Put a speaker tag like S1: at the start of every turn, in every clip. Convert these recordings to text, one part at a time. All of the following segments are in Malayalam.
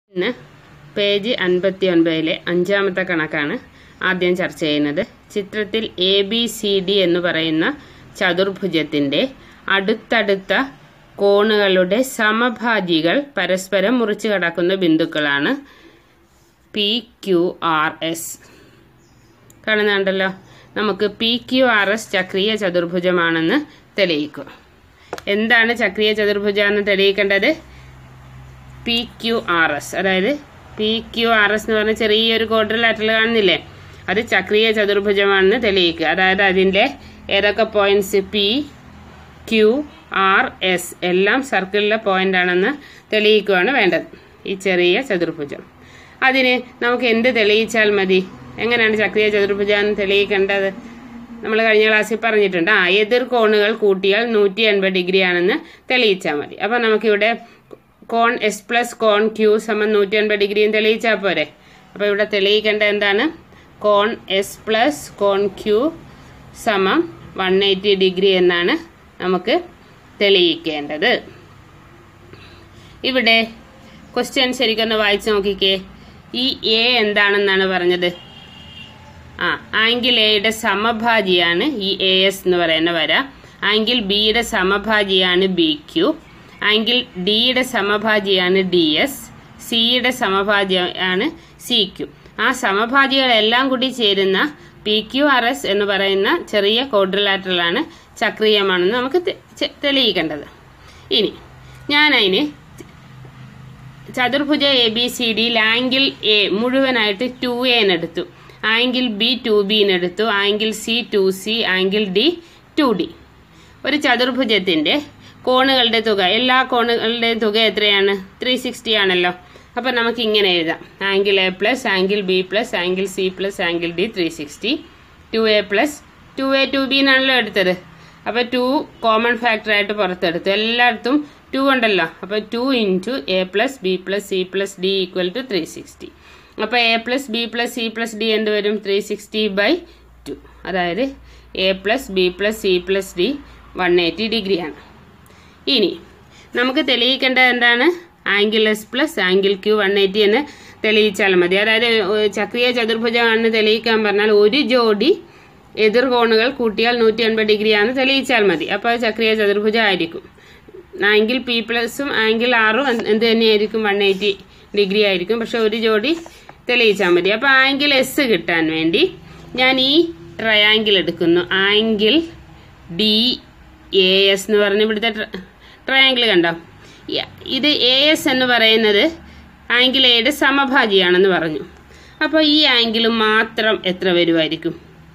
S1: ഇന്ന് പേജ് അൻപത്തി ഒൻപതിലെ അഞ്ചാമത്തെ കണക്കാണ് ആദ്യം ചർച്ച ചെയ്യുന്നത് ചിത്രത്തിൽ എ ബി സി ഡി എന്ന് പറയുന്ന ചതുർഭുജത്തിന്റെ അടുത്തടുത്ത കോണുകളുടെ സമഭാജികൾ പരസ്പരം മുറിച്ചു കടക്കുന്ന ബിന്ദുക്കളാണ് പി ക്യു ആർ എസ് കാണുന്നുണ്ടല്ലോ നമുക്ക് പി ക്യു ആർ എസ് ചക്രീയ ചതുർഭുജമാണെന്ന് തെളിയിക്കുക എന്താണ് ചക്രീയ ചതുർഭുജം എന്ന് തെളിയിക്കേണ്ടത് പി ക്യു ആർ എസ് അതായത് പി ക്യു ആർ എസ് എന്ന് പറഞ്ഞ ചെറിയൊരു ക്വാഡ്രിലാറ്ററൽ കാണുന്നില്ലേ അത് ചക്രീയ ചതുർഭുജമാണെന്ന് തെളിയിക്കുക അതായത് അതിൻ്റെ ഏതൊക്കെ points P Q R S എല്ലാം സർക്കിളിലെ പോയിന്റ് ആണെന്ന് തെളിയിക്കുകയാണ് വേണ്ടത് ഈ ചെറിയ ചതുർഭുജം അതിന് നമുക്ക് എന്ത് തെളിയിച്ചാൽ മതി എങ്ങനെയാണ് ചക്രീയ ചതുർഭുജം എന്ന് തെളിയിക്കേണ്ടത് നമ്മൾ കഴിഞ്ഞ ക്ലാസ്സിൽ പറഞ്ഞിട്ടുണ്ട് ആ എതിർ കോണുകൾ കൂട്ടിയാൽ നൂറ്റി എൺപത് ഡിഗ്രി ആണെന്ന് തെളിയിച്ചാൽ മതി അപ്പം നമുക്കിവിടെ കോൺ എസ് പ്ലസ് കോൺ ക്യൂ സമം നൂറ്റി എൺപത് ഡിഗ്രിയും തെളിയിച്ചാൽ പോരെ അപ്പോൾ ഇവിടെ തെളിയിക്കേണ്ട എന്താണ് കോൺ എസ് പ്ലസ് കോൺ ക്യൂ സമം വൺ എയ്റ്റി ഡിഗ്രി എന്നാണ് നമുക്ക് തെളിയിക്കേണ്ടത് ഇവിടെ ക്വസ്റ്റ്യൻ ശരിക്കൊന്ന് വായിച്ചു നോക്കിക്കേ ഈ എ എന്താണെന്നാണ് പറഞ്ഞത് ആ ആംഗിൾ എയുടെ സമഭാജിയാണ് ഈ എ എസ് എന്ന് പറയുന്ന വര ആംഗിൾ ബിയുടെ സമഭാജിയാണ് ബി ക്യു ആംഗിൾ ഡിയുടെ സമഭാജിയാണ് ഡി എസ് സിയുടെ സമഭാജിയാണ് സി ക്യു ആ സമഭാജികളെല്ലാം കൂടി ചേരുന്ന പി ക്യു ആർ എസ് എന്ന് പറയുന്ന ചെറിയ കോഡ്രിലാറ്ററലാണ് ചക്രീയമാണെന്ന് നമുക്ക് തെ- ചെ- തെളിയിക്കേണ്ടത് ഇനി ഞാൻ അതിന് ചതുർഭുജ എ ബി സി ഡിയിൽ ആംഗിൾ എ മുഴുവനായിട്ട് ടു എടുത്തു ആംഗിൾ ബി ടു എടുത്തു angle C two C angle D two D ഒരു ചതുർഭുജത്തിന്റെ കോണുകളുടെ തുക എല്ലാ കോണുകളുടെയും തുക എത്രയാണ് ത്രീ സിക്സ്റ്റി ആണല്ലോ അപ്പം നമുക്ക് ഇങ്ങനെ എഴുതാം angle A plus angle B plus angle C plus angle D three sixty two A plus two A two B എന്നാണല്ലോ എടുത്തത് അപ്പോൾ ടു കോമൺ ഫാക്ടറായിട്ട് പുറത്തെടുത്തു എല്ലായിടത്തും ടു ഉണ്ടല്ലോ അപ്പോൾ two into A plus B plus C plus D equal to three sixty അപ്പോൾ A plus B plus C plus D എന്ത് വരും ത്രീ സിക്സ്റ്റി ബൈ ടു അതായത് A plus B plus C plus D one eighty ഡിഗ്രിയാണ് ഇനി നമുക്ക് തെളിയിക്കേണ്ടത് എന്താണ് angle S plus angle Q one eighty എന്ന് തെളിയിച്ചാൽ മതി അതായത് ഏഹ്, ചക്രീയ ചതുർഭുജമാണെന്ന് തെളിയിക്കാൻ പറഞ്ഞാൽ ഒരു ജോഡി എതിർ കോണുകൾ കൂട്ടിയാൽ നൂറ്റി എൺപത് ഡിഗ്രിയാണെന്ന് തെളിയിച്ചാൽ മതി അപ്പോൾ അത് ചക്രീയ ചതുർഭുജം ആയിരിക്കും ആംഗിൾ പി പ്ലസും ആംഗിൾ ആറും എന്ത് എന്ത് തന്നെയായിരിക്കും വൺ എയ്റ്റി ഡിഗ്രി ആയിരിക്കും പക്ഷെ ഒരു ജോഡി തെളിയിച്ചാൽ മതി അപ്പോൾ ആംഗിൾ എസ് കിട്ടാൻ വേണ്ടി ഞാൻ ഈ ട്രയാങ്കിൾ എടുക്കുന്നു ആംഗിൾ ഡി എ എസ് എന്ന് പറഞ്ഞ് ഇവിടുത്തെ ട്രയാങ്കിൾ കണ്ടോ യ- ഇത് എ എസ് എന്ന് പറയുന്നത് ആംഗിൾ എയുടെ സമഭാജിയാണെന്ന് പറഞ്ഞു അപ്പോൾ ഈ ആംഗിൾ മാത്രം എത്ര വരുമായിരിക്കും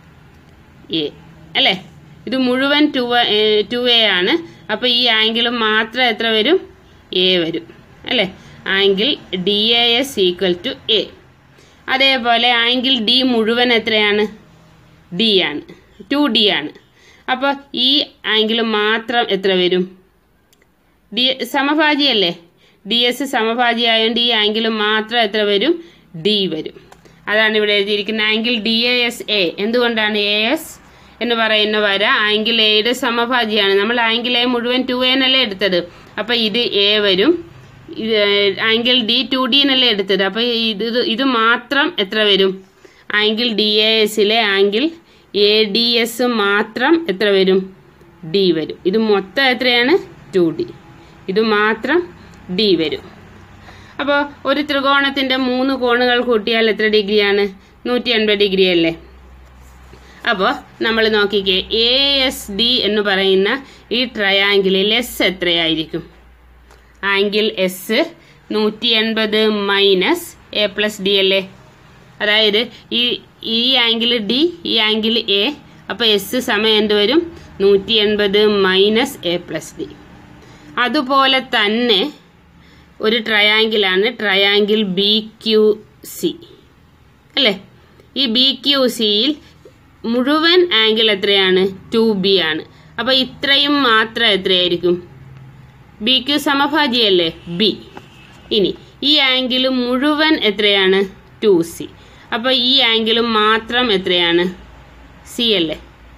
S1: എ അല്ലേ ഇത് മുഴുവൻ ടു ടു എ ആണ് അപ്പോൾ ഈ ആംഗിൾ മാത്രം എത്ര വരും എ വരും അല്ലേ angle D A S equal to A അതേപോലെ ആംഗിൾ ഡി മുഴുവൻ എത്രയാണ് ഡി ആണ് ടു ഡി ആണ് അപ്പോൾ ഈ ആംഗിൾ മാത്രം എത്ര വരും ഡി സമഭാജിയല്ലേ ഡി എസ് സമഭാജി ആയതുകൊണ്ട് ഈ ആംഗിൾ മാത്രം എത്ര വരും ഡി വരും അതാണ് ഇവിടെ എഴുതിയിരിക്കുന്ന angle D A S A എന്തുകൊണ്ടാണ് എ എസ് എന്ന് പറയുന്ന വര ആംഗിൾ എയുടെ സമഭാജിയാണ് നമ്മൾ ആംഗിൾ എ മുഴുവൻ ടു എന്നല്ലേ എടുത്തത് അപ്പോൾ ഇത് എ വരും ഇത് ആംഗിൾ ഡി ടു ഡി എന്നല്ലേ എടുത്തത് അപ്പോൾ ഇത് ഇത് ഇത് മാത്രം എത്ര വരും ആംഗിൾ ഡി എ എസിലെ ആംഗിൾ എ ഡി എസ് മാത്രം എത്ര വരും ഡി വരും ഇത് മൊത്തം എത്രയാണ് ടു ഡി ഇത് മാത്രം ഡി വരും അപ്പോൾ ഒരു ത്രികോണത്തിൻ്റെ മൂന്ന് കോണുകൾ കൂട്ടിയാൽ എത്ര ഡിഗ്രിയാണ് നൂറ്റി എൺപത് ഡിഗ്രി അല്ലേ അപ്പോൾ നമ്മൾ നോക്കിക്കേ എ എസ് ഡി എന്ന് പറയുന്ന ഈ ട്രയാങ്കിളിൽ എസ് എത്രയായിരിക്കും ആംഗിൾ എസ് നൂറ്റി എൺപത് മൈനസ് എ പ്ലസ് ഡി അല്ലേ അതായത് ഈ ഈ ആംഗിൾ ഡി ഈ ആംഗിൾ എ അപ്പോൾ എസ് സമയം എന്ത് വരും നൂറ്റി എൺപത് മൈനസ് എ പ്ലസ് ഡി അതുപോലെ തന്നെ ഒരു ട്രയാങ്കിളാണ് ട്രയാങ്കിൾ ബി ക്യു സി അല്ലേ ഈ ബി ക്യു സിയിൽ മുഴുവൻ ആംഗിൾ എത്രയാണ് ടു ബി ആണ് അപ്പോൾ ഇത്രയും മാത്രം എത്രയായിരിക്കും ബി ക്യു സമഭാജിയല്ലേ ബി ഇനി ഈ ആംഗിൾ മുഴുവൻ എത്രയാണ് ടു സി അപ്പോൾ ഈ ആംഗിൾ മാത്രം എത്രയാണ് സി അല്ലേ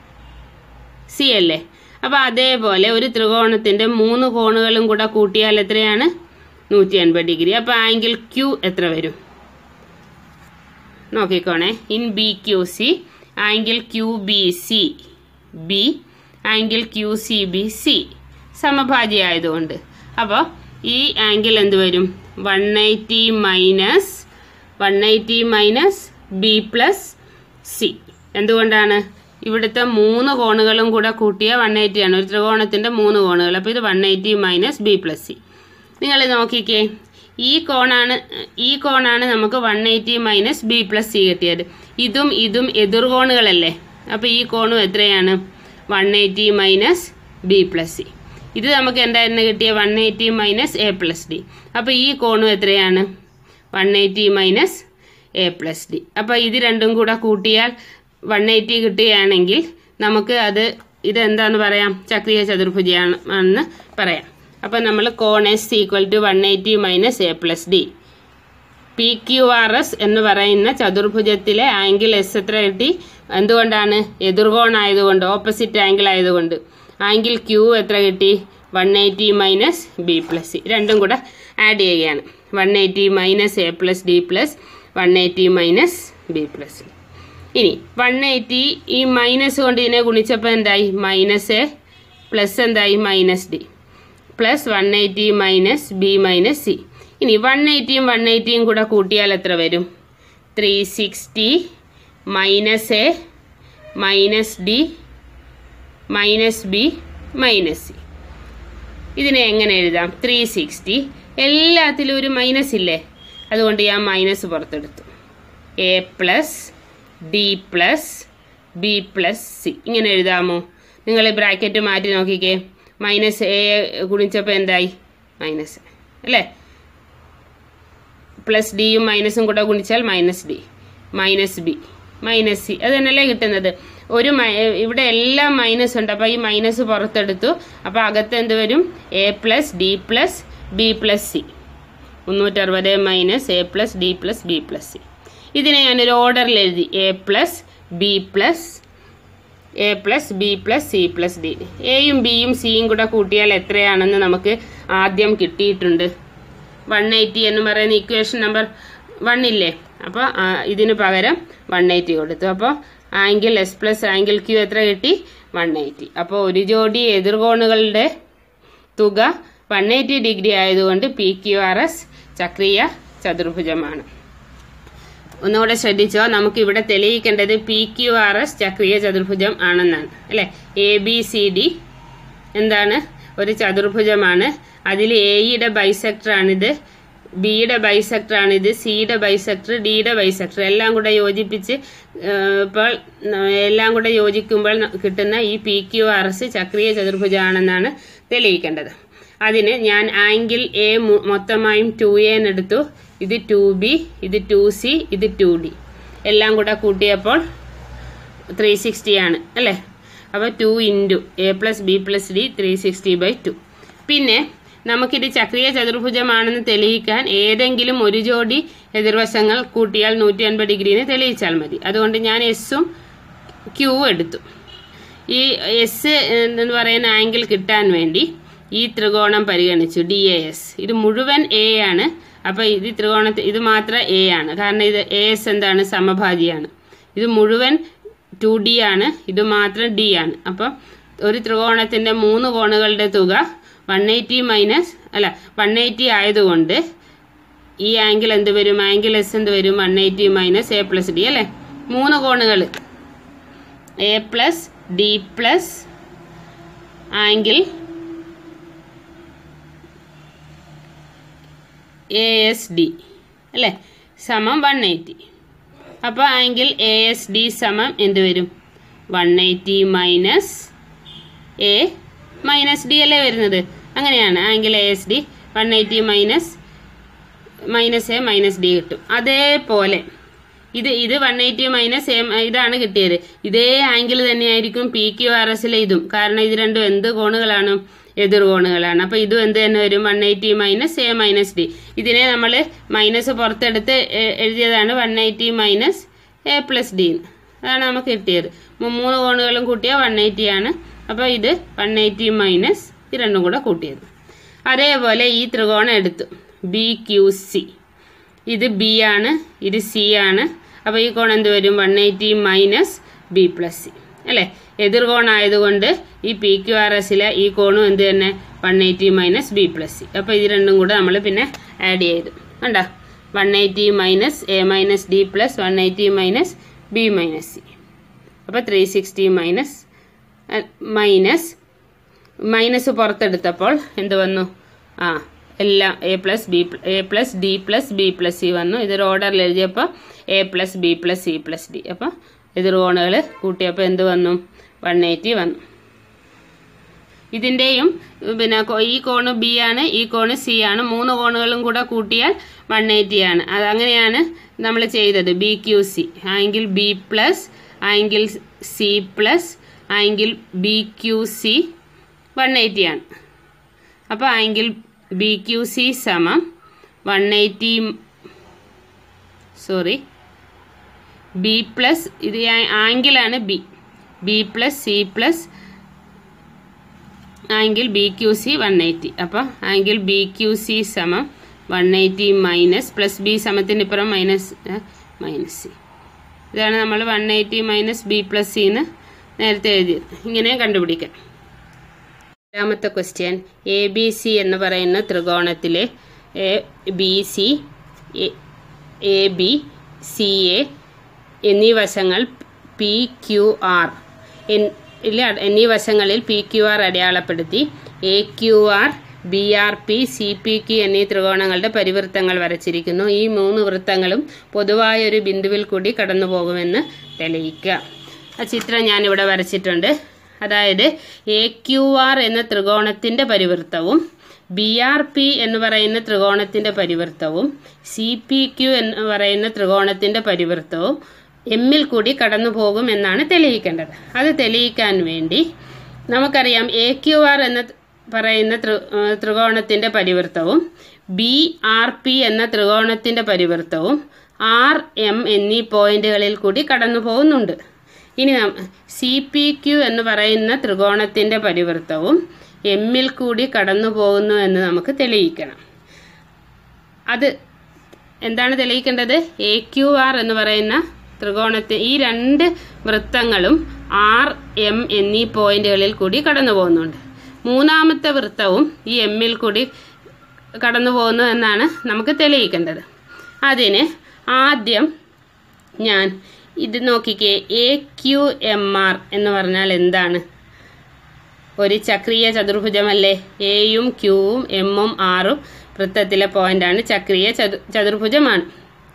S1: സി അല്ലേ അപ്പോൾ അതേപോലെ ഒരു ത്രികോണത്തിൻ്റെ മൂന്ന് കോണുകളും കൂടെ കൂട്ടിയാൽ എത്രയാണ് നൂറ്റി എൺപത് ഡിഗ്രി അപ്പോൾ ആംഗിൾ ക്യൂ എത്ര വരും നോക്കിക്കോണേ in B Q C angle Q B C B angle Q C B C സമഭാജി ആയതുകൊണ്ട് അപ്പോൾ ഈ ആംഗിൾ എന്ത് വരും one eighty minus one eighty minus B plus C എന്തുകൊണ്ടാണ് ഇവിടുത്തെ മൂന്ന് കോണുകളും കൂടെ കൂട്ടിയ വൺ എയ്റ്റി ആണ് ഒരു ത്രികോണത്തിന്റെ മൂന്ന് കോണുകൾ അപ്പോൾ ഇത് one eighty minus B plus C നിങ്ങൾ നോക്കിക്കേ ഈ കോണാണ് ഈ കോണാണ് നമുക്ക് one eighty minus B plus C കിട്ടിയത് ഇതും ഇതും എതിർകോണുകളല്ലേ അപ്പോൾ ഈ കോണും എത്രയാണ് one eighty minus B plus C ഇത് നമുക്ക് എന്തായിരുന്നു കിട്ടിയ one eighty minus A plus D അപ്പോൾ ഈ കോണും എത്രയാണ് one eighty minus A plus D അപ്പോൾ ഇത് രണ്ടും കൂടെ കൂട്ടിയാൽ വൺ എയ്റ്റി കിട്ടുകയാണെങ്കിൽ നമുക്ക് അത് ഇതെന്താന്ന് പറയാം ചക്രീയ ചതുർഭുജയാണ് ആണെന്ന് പറയാം അപ്പം നമ്മൾ കോൺ S equal to one eighty minus A plus D P Q R S എന്ന് പറയുന്ന ചതുർഭുജത്തിലെ ആംഗിൾ എസ് എത്ര കിട്ടി എന്തുകൊണ്ടാണ് എതിർകോണായതുകൊണ്ട് ഓപ്പോസിറ്റ് ആംഗിൾ ആയതുകൊണ്ട് ആംഗിൾ ക്യൂ എത്ര കിട്ടി one eighty minus B plus C രണ്ടും കൂടെ ആഡ് ചെയ്യുകയാണ് one eighty minus A plus D plus one eighty minus B plus C ഇനി വൺ എയ്റ്റി ഈ മൈനസ് കൊണ്ട് ഇതിനെ ഗുണിച്ചപ്പോൾ എന്തായി മൈനസ് എ പ്ലസ് എന്തായി minus D plus one eighty minus B minus C ഇനി വൺ എയ്റ്റിയും വൺ എയ്റ്റിയും കൂടെ കൂട്ടിയാൽ എത്ര വരും three sixty minus A minus D minus B minus C ഇതിനെ എങ്ങനെ എഴുതാം ത്രീ സിക്സ്റ്റി എല്ലാത്തിലും ഒരു മൈനസ് ഇല്ലേ അതുകൊണ്ട് ഞാൻ മൈനസ് പുറത്തെടുത്തു A plus D plus B plus C ഇങ്ങനെ എഴുതാമോ നിങ്ങൾ ബ്രാക്കറ്റ് മാറ്റി നോക്കിക്കേ മൈനസ് എ ഗുണിച്ചപ്പോൾ എന്തായി മൈനസ് അല്ലേ പ്ലസ് ഡിയും മൈനസും കൂടെ ഗുണിച്ചാൽ minus D minus B minus C അത് തന്നെയല്ലേ കിട്ടുന്നത് ഒരു മൈ- ഇവിടെ എല്ലാം മൈനസ് ഉണ്ട് അപ്പോൾ ഈ മൈനസ് പുറത്തെടുത്തു അപ്പോൾ അകത്ത് എന്ത് വരും A plus D plus B plus C മുന്നൂറ്ററുപത് minus A plus D plus B plus C ഇതിനെ ഞാനൊരു ഓർഡറിൽ എഴുതി A plus B plus A plus B plus C plus D എയും ബിയും സിയും കൂടെ കൂട്ടിയാൽ എത്രയാണെന്ന് നമുക്ക് ആദ്യം കിട്ടിയിട്ടുണ്ട് വൺ എയ്റ്റി എന്ന് പറയുന്ന ഇക്വേഷൻ നമ്പർ വൺ ഇല്ലേ അപ്പോൾ ഇതിന് പകരം വൺ എയ്റ്റി കൊടുത്തു അപ്പോൾ angle S plus angle Q എത്ര കിട്ടി വൺ എയ്റ്റി അപ്പോൾ ഒരു ജോഡി എതിർകോണുകളുടെ തുക വൺ എയ്റ്റി ഡിഗ്രി ആയതുകൊണ്ട് പി ക്യു ആർ എസ് ചക്രീയ ചതുർഭുജമാണ് ഒന്നുകൂടെ ശ്രദ്ധിച്ചോ നമുക്ക് ഇവിടെ തെളിയിക്കേണ്ടത് പി ക്യു ആർ എസ് ചക്രീയ ചതുർഭുജം ആണെന്നാണ് അല്ലെ എ ബി സി ഡി എന്താണ് ഒരു ചതുർഭുജമാണ് അതിൽ എയുടെ ബൈസെക്ടർ ആണിത് ബിയുടെ ബൈസെക്ടർ ആണിത് സിയുടെ ബൈസെക്ടർ ഡിയുടെ ബൈസെക്ടർ എല്ലാം കൂടെ യോജിപ്പിച്ച് ഏഹ്, ഇപ്പോൾ ന- എല്ലാം കൂടെ യോജിക്കുമ്പോൾ ന- കിട്ടുന്ന ഈ പി ക്യു ആർ എസ് ചക്രീയ ചതുർഭുജമാണെന്നാണ് തെളിയിക്കേണ്ടത് അതിന് ഞാൻ ആംഗിൾ എ മൊത്തമായും ടു എൻ എടുത്തു ഇത് ടു ബി ഇത് ടു സി ഇത് ടു ഡി എല്ലാം കൂടെ കൂട്ടിയപ്പോൾ ത്രീ സിക്സ്റ്റി ആണ് അല്ലേ അപ്പോൾ two into A plus B plus D three sixty by two പിന്നെ നമുക്കിത് ചക്രീയ ചതുർഭുജമാണെന്ന് തെളിയിക്കാൻ ഏതെങ്കിലും ഒരു ജോഡി എതിർവശങ്ങൾ കൂട്ടിയാൽ നൂറ്റി അൻപത് ഡിഗ്രീന് തെളിയിച്ചാൽ മതി അതുകൊണ്ട് ഞാൻ എസ്സും ക്യൂ എടുത്തു ഈ എസ് എന്ന് പറയുന്ന ആംഗിൾ കിട്ടാൻ വേണ്ടി ഈ ത്രികോണം പരിഗണിച്ചു ഡി എ എസ് ഇത് മുഴുവൻ എ ആണ് അപ്പോൾ ഇത് ത്രികോണത്തിൽ ഇത് മാത്രം എ ആണ് കാരണം ഇത് എ എസ് എന്താണ് സമഭാജിയാണ് ഇത് മുഴുവൻ ടു ഡി ആണ് ഇത് മാത്രം ഡി ആണ് അപ്പോൾ ഒരു ത്രികോണത്തിന്റെ മൂന്ന് കോണുകളുടെ തുക വൺ എയ്റ്റി മൈനസ് അല്ല വൺ എയ്റ്റി ആയതുകൊണ്ട് ഈ ആംഗിൾ എന്ത് വരും ആംഗിൾ എസ് എന്ത് വരും one eighty minus A plus D അല്ലേ മൂന്ന് കോണുകൾ A plus D plus angle A S D അല്ലേ സമം വൺ എയ്റ്റി അപ്പോൾ ആംഗിൾ എ എസ് ഡി സമം എന്ത് വരും one eighty minus A minus D അല്ലേ വരുന്നത് അങ്ങനെയാണ് angle A S D one eighty minus minus A minus D കിട്ടും അതേപോലെ ഇത് ഇത് വൺ എയ്റ്റി മൈനസ് എ ഇതാണ് കിട്ടിയത് ഇതേ ആംഗിൾ തന്നെയായിരിക്കും പി ക്യു ആർ എസിലെ ഇതും കാരണം ഇത് രണ്ടും എന്ത് കോണുകളാണ് എതിർ കോണുകളാണ് അപ്പോൾ ഇതും എന്ത് തന്നെ വരും one eighty minus A minus D ഇതിനെ നമ്മൾ മൈനസ് പുറത്തെടുത്ത് എ- എഴുതിയതാണ് one eighty minus A plus D അതാണ് നമുക്ക് കിട്ടിയത് മൂ- മൂന്ന് കോണുകളും കൂട്ടിയാൽ വൺ എയ്റ്റി ആണ് അപ്പോൾ ഇത് വൺ എയ്റ്റി മൈനസ് ഇത് രണ്ടും കൂടെ കൂട്ടിയത് അതേപോലെ ഈ ത്രികോണം എടുത്തു ബി ക്യു സി ഇത് ബി ആണ് ഇത് സി ആണ് അപ്പോൾ ഈ കോൺ എന്ത് വരും one eighty minus B plus C അല്ലേ എതിർകോണായതുകൊണ്ട് ഈ പി ക്യു ആർ എസിലെ ഈ കോണും എന്ത് തന്നെ one eighty minus B plus C അപ്പോൾ ഇത് രണ്ടും കൂടെ നമ്മൾ പിന്നെ ആഡ് ചെയ്തു കണ്ടോ one eighty minus A minus D plus one eighty minus B minus C അപ്പോൾ three sixty minus minus minus പുറത്തെടുത്തപ്പോൾ എന്ത് വന്നു ആ എല്ലാം A plus B A plus D plus B plus C വന്നു ഇതൊരു ഓർഡറിൽ എഴുതിയപ്പോൾ A plus B plus C plus D അപ്പോൾ എതിർ കോണുകൾ കൂട്ടിയപ്പോൾ എന്ത് വന്നു വൺ എയ്റ്റി വന്നു ഇതിൻ്റെയും പിന്നെ കൊ- ഈ കോണ് ബി ആണ് ഈ കോണ് സി ആണ് മൂന്ന് കോണുകളും കൂടെ കൂട്ടിയാൽ വൺ എയ്റ്റി ആണ് അത് അങ്ങനെയാണ് നമ്മൾ ചെയ്തത് B Q C angle B plus angle C plus angle B Q C one eighty ആണ് അപ്പോൾ ആംഗിൾ ബി ക്യു സി സമം one eighty sorry B plus ഇത് ആംഗിളാണ് B B plus C plus angle B Q C one eighty അപ്പോൾ ആംഗിൾ ബി ക്യു സി സമം one eighty minus plus B സമത്തിന് ഇപ്പുറം മൈനസ് മൈനസ് സി ഇതാണ് നമ്മൾ one eighty minus B plus സിന്ന് നേരത്തെ എഴുതിയത് ഇങ്ങനെ കണ്ടുപിടിക്കാം രണ്ടാമത്തെ ക്വസ്റ്റ്യൻ എ ബി സി എന്ന് പറയുന്ന ത്രികോണത്തിലെ A B C A B C A എന്നീ വശങ്ങൾ പി ക്യു ആർ എന്നീ വശങ്ങളിൽ പി ക്യു ആർ അടയാളപ്പെടുത്തി A Q R B R P C P Q എന്നീ ത്രികോണങ്ങളുടെ പരിവൃത്തങ്ങൾ വരച്ചിരിക്കുന്നു ഈ മൂന്ന് വൃത്തങ്ങളും പൊതുവായ ഒരു ബിന്ദുവിൽ കൂടി കടന്നു പോകുമെന്ന് തെളിയിക്കുക ആ ചിത്രം ഞാനിവിടെ വരച്ചിട്ടുണ്ട് അതായത് എ ക്യു ആർ എന്ന ത്രികോണത്തിൻ്റെ പരിവൃത്തവും ബി ആർ പി എന്ന് പറയുന്ന ത്രികോണത്തിൻ്റെ പരിവൃത്തവും സി പി ക്യു എന്ന് പറയുന്ന ത്രികോണത്തിൻ്റെ പരിവൃത്തവും എമ്മിൽ കൂടി കടന്നു പോകും എന്നാണ് തെളിയിക്കേണ്ടത് അത് തെളിയിക്കാൻ വേണ്ടി നമുക്കറിയാം എ ക്യു ആർ എന്ന പറയുന്ന ത്രി ത്രികോണത്തിൻ്റെ പരിവൃത്തവും ബി ആർ പി എന്ന ത്രികോണത്തിൻ്റെ പരിവൃത്തവും ആർ എം എന്നീ പോയിന്റുകളിൽ കൂടി കടന്നു പോകുന്നുണ്ട് ഇനി സി പി ക്യു എന്ന് പറയുന്ന ത്രികോണത്തിൻ്റെ പരിവൃത്തവും എമ്മിൽ കൂടി കടന്നു പോകുന്നു എന്ന് നമുക്ക് തെളിയിക്കണം അത് എന്താണ് തെളിയിക്കേണ്ടത് എ ക്യു ആർ എന്ന് പറയുന്ന ത്രികോണത്തെ ഈ രണ്ട് വൃത്തങ്ങളും ആർ എം എന്നീ പോയിന്റുകളിൽ കൂടി കടന്നു പോകുന്നുണ്ട് മൂന്നാമത്തെ വൃത്തവും ഈ എമ്മിൽ കൂടി കടന്നു പോകുന്നു എന്നാണ് നമുക്ക് തെളിയിക്കേണ്ടത് അതിന് ആദ്യം ഞാൻ ഇത് നോക്കിക്കേ എ ക്യു എം ആർ എന്ന് പറഞ്ഞാൽ എന്താണ് ഒരു ചക്രീയ ചതുർഭുജമല്ലേ എയും ക്യൂവും എമ്മും ആറും വൃത്തത്തിലെ പോയിന്റാണ് ചക്രീയ ചതു ചതുർഭുജമാണ്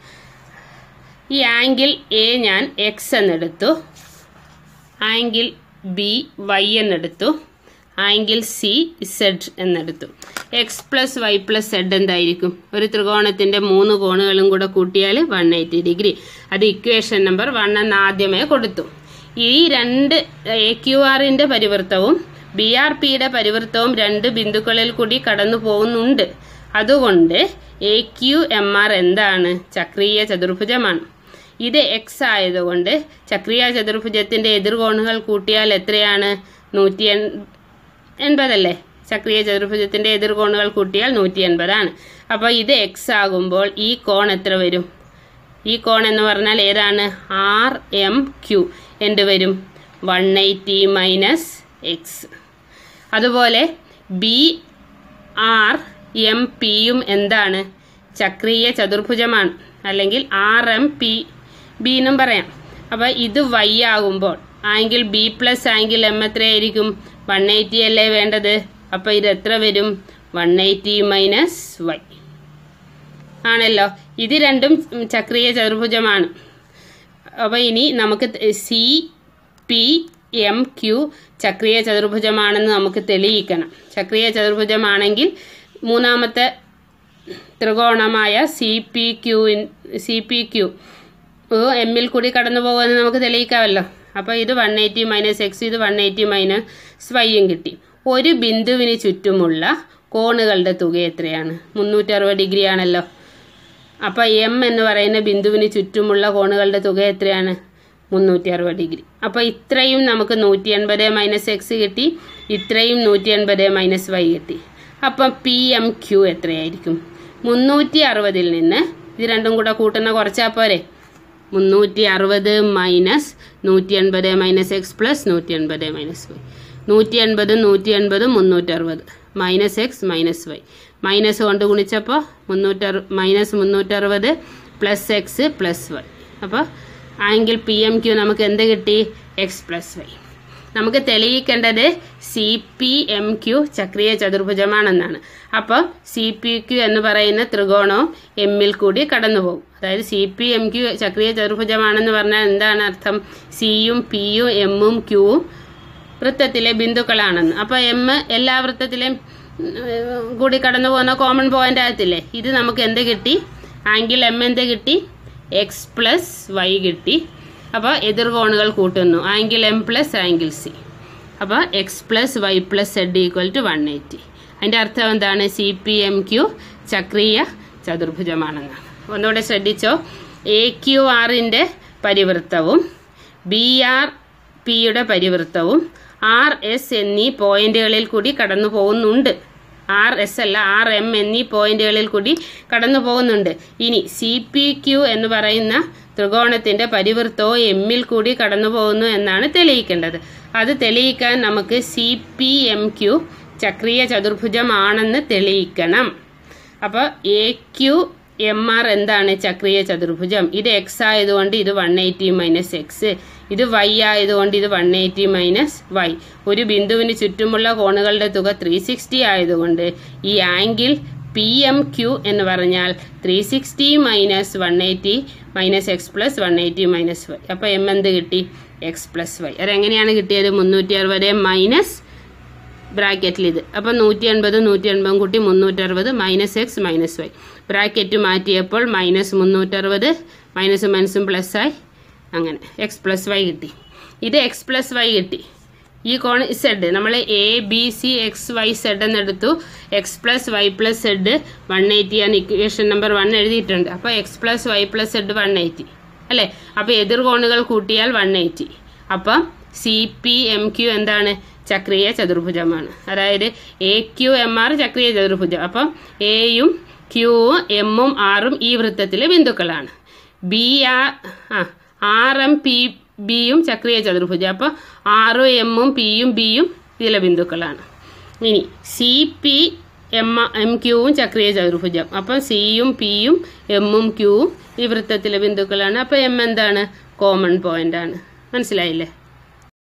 S1: ഈ ആംഗിൾ എ ഞാൻ എക്സ് എന്നെടുത്തു ആംഗിൾ ബി വൈ എന്നെടുത്തു ആംഗിൾ സി സെഡ് എന്നെടുത്തു X plus Y plus Z എന്തായിരിക്കും ഒരു ത്രികോണത്തിൻ്റെ മൂന്ന് കോണുകളും കൂടെ കൂട്ടിയാൽ വൺ എയ്റ്റി ഡിഗ്രി അത് ഇക്വേഷൻ നമ്പർ വൺ എന്ന് ആദ്യമേ കൊടുത്തു ഈ രണ്ട് എ ക്യു ആറിൻ്റെ പരിവൃത്തവും ബി ആർ പിയുടെ പരിവൃത്തവും രണ്ട് ബിന്ദുക്കളിൽ കൂടി കടന്നു പോകുന്നുണ്ട് അതുകൊണ്ട് എ ക്യു എം ആർ എന്താണ് ചക്രീയ ചതുർഭുജമാണ് ഇത് എക്സ് ആയതുകൊണ്ട് ചക്രീയ ചതുർഭുജത്തിന്റെ എതിർകോണുകൾ കൂട്ടിയാൽ എത്രയാണ് നൂറ്റി എൺ എൺപതല്ലേ ചക്രീയ ചതുർഭുജത്തിന്റെ എതിർകോണുകൾ കൂട്ടിയാൽ നൂറ്റി എൺപതാണ് അപ്പോൾ ഇത് എക്സ് ആകുമ്പോൾ ഈ കോൺ എത്ര വരും ഈ കോൺ എന്ന് പറഞ്ഞാൽ ഏതാണ് ആർ എം ക്യു എന്ത് വരും വൺ എയ്റ്റി മൈനസ് എക്സ് അതുപോലെ ബി ആർ എം പിയും എന്താണ് ചക്രീയ ചതുർഭുജമാണ് അല്ലെങ്കിൽ ആർ എം പി ബി എന്നും പറയാം അപ്പോൾ ഇത് വൈ ആകുമ്പോൾ angle B plus angle M എത്രയായിരിക്കും വൺ എയ്റ്റി അല്ലേ വേണ്ടത് അപ്പോൾ ഇത് എത്ര വരും വൺ എയ്റ്റി മൈനസ് വൈ ആണല്ലോ ഇത് രണ്ടും ചക്രീയ ചതുർഭുജമാണ് അപ്പോൾ ഇനി നമുക്ക് സി പി എം ക്യു ചക്രീയ ചതുർഭുജമാണെന്ന് നമുക്ക് തെളിയിക്കണം ചക്രീയ ചതുർഭുജമാണെങ്കിൽ മൂന്നാമത്തെ ത്രികോണമായ സി പി ക്യൂവിൻ സി പി ക്യു എമ്മിൽ കൂടി കടന്നു പോകുമെന്ന് നമുക്ക് തെളിയിക്കാമല്ലോ അപ്പോൾ ഇത് വൺ എയ്റ്റി മൈനസ് എക്സ് ഇത് വൺ എയ്റ്റി മൈനസ് വൈയും കിട്ടി ഒരു ബിന്ദുവിന് ചുറ്റുമുള്ള കോണുകളുടെ തുക എത്രയാണ് മുന്നൂറ്ററുപത് ഡിഗ്രി ആണല്ലോ അപ്പോൾ എം എന്ന് പറയുന്ന ബിന്ദുവിന് ചുറ്റുമുള്ള കോണുകളുടെ തുക എത്രയാണ് മുന്നൂറ്റി അറുപത് ഡിഗ്രി അപ്പോൾ ഇത്രയും നമുക്ക് നൂറ്റി എൺപത് മൈനസ് എക്സ് കിട്ടി ഇത്രയും നൂറ്റി എൺപത് മൈനസ് വൈ കിട്ടി അപ്പം പി എം ക്യു എത്രയായിരിക്കും മുന്നൂറ്റി അറുപതിൽ നിന്ന് ഇത് രണ്ടും കൂടെ കൂട്ടുന്ന കുറച്ചാൽ പോരെ മുന്നൂറ്റി അറുപത് മൈനസ് നൂറ്റി എൺപത് മൈനസ് എക്സ് പ്ലസ് നൂറ്റി എൺപത് മൈനസ് വൈ നൂറ്റി എൺപത് നൂറ്റി എൺപത് മുന്നൂറ്ററുപത് minus X minus Y minus കൊണ്ട് ഗുണിച്ചപ്പോൾ മുന്നൂറ്ററു മൈനസ് മുന്നൂറ്ററുപത് പ്ലസ് എക്സ് പ്ലസ് വൈ അപ്പോൾ ആംഗിൾ പി എം ക്യൂ നമുക്ക് എന്ത് കിട്ടി എക്സ് പ്ലസ് വൈ നമുക്ക് തെളിയിക്കേണ്ടത് സി പി എം ക്യു ചക്രീയ ചതുർഭുജമാണെന്നാണ് അപ്പോൾ സി പി ക്യു എന്ന് പറയുന്ന ത്രികോണവും എമ്മിൽ കൂടി കടന്നു പോകും അതായത് സി പി എം ക്യു ചക്രീയ ചതുർഭുജമാണെന്ന് പറഞ്ഞാൽ എന്താണ് അർത്ഥം സിയും പിയും എമ്മും ക്യൂവും വൃത്തത്തിലെ ബിന്ദുക്കളാണെന്ന് അപ്പോൾ എം എല്ലാ വൃത്തത്തിലെയും ഉം, കൂടി കടന്നു പോകുന്ന കോമൺ പോയിന്റ് ആകത്തില്ലേ ഇത് നമുക്ക് എന്ത് കിട്ടി ആംഗിൾ എം എന്ത് കിട്ടി എക്സ് പ്ലസ് വൈ കിട്ടി അപ്പോൾ എതിർകോണുകൾ കൂട്ടുന്നു angle M plus angle C അപ്പോൾ X plus Y plus Z equal to one eighty അതിൻ്റെ അർത്ഥം എന്താണ് സി പി എം ക്യു ചക്രീയ ചതുർഭുജമാണെന്നാണ് ഒന്നുകൂടെ ശ്രദ്ധിച്ചോ എ ക്യു ആറിൻ്റെ പരിവൃത്തവും ബി ആർ പിയുടെ പരിവൃത്തവും ആർ എസ് എന്നീ പോയിന്റുകളിൽ കൂടി കടന്നു പോകുന്നുണ്ട് ആർ എസ് അല്ല ആർ എം എന്നീ പോയിന്റുകളിൽ കൂടി കടന്നു പോകുന്നുണ്ട് ഇനി സി പി ക്യു എന്ന് പറയുന്ന ത്രികോണത്തിന്റെ പരിവൃത്തവും എമ്മിൽ കൂടി കടന്നു പോകുന്നു എന്നാണ് തെളിയിക്കേണ്ടത് അത് തെളിയിക്കാൻ നമുക്ക് സി പി എം ക്യു ചക്രീയ ചതുർഭുജമാണെന്ന് തെളിയിക്കണം അപ്പോൾ എ ക്യു എം ആർ എന്താണ് ചക്രീയ ചതുർഭുജം ഇത് എക്സ് ആയതുകൊണ്ട് ഇത് വൺ എയ്റ്റി മൈനസ് എക്സ് ഇത് വൈ ആയതുകൊണ്ട് ഇത് വൺ എയ്റ്റി മൈനസ് വൈ ഒരു ബിന്ദുവിന് ചുറ്റുമുള്ള കോണുകളുടെ തുക ത്രീ സിക്സ്റ്റി ആയതുകൊണ്ട് ഈ ആംഗിൾ പി എം ക്യു എന്ന് പറഞ്ഞാൽ three sixty minus one eighty minus X plus one eighty minus Y അപ്പോൾ എം എന്ത് കിട്ടി എക്സ് പ്ലസ് വൈ അതെങ്ങനെയാണ് കിട്ടിയത് മുന്നൂറ്റി അറുപത് മൈനസ് ബ്രാക്കറ്റിൽ ഇത് അപ്പം നൂറ്റി എൺപത് നൂറ്റി എൺപതും കൂട്ടി മുന്നൂറ്ററുപത് minus X minus Y bracket മാറ്റിയപ്പോൾ മൈനസ് മുന്നൂറ്ററുപത് മൈനസും മൈനസും പ്ലസ് ആയി അങ്ങനെ എക്സ് പ്ലസ് വൈ കിട്ടി ഇത് എക്സ് പ്ലസ് വൈ കിട്ടി ഈ കോൺ സെഡ് നമ്മൾ A B C X Y Z എന്നെടുത്തു X plus Y plus Z one eighty ആണ് ഇക്വേഷൻ നമ്പർ വൺ എഴുതിയിട്ടുണ്ട് അപ്പോൾ X plus Y plus Z one eighty അല്ലേ അപ്പോൾ എതിർ കോണുകൾ കൂട്ടിയാൽ വൺ എയ്റ്റി അപ്പം സി പി എം ക്യു എന്താണ് ചക്രീയ ചതുർഭുജമാണ് അതായത് എ ക്യു എം ആർ ചക്രീയ ചതുർഭുജം അപ്പം എയും ക്യൂവും എമ്മും ആറും ഈ വൃത്തത്തിലെ ബിന്ദുക്കളാണ് ബി ആർ ആ ആർ എം പി ബിയും ചക്രീയ ചതുർഭുജം അപ്പോൾ ആറും എമ്മും പിയും ബിയും ഇതിലെ ബിന്ദുക്കളാണ് ഇനി സി പി എം എം ക്യൂവും ചക്രീയ ചതുർഭുജം അപ്പം സിയും പിയും എമ്മും ക്യൂവും ഈ വൃത്തത്തിലെ ബിന്ദുക്കളാണ് അപ്പോൾ എം എന്താണ് കോമൺ പോയിന്റ് ആണ് മനസ്സിലായില്ലേ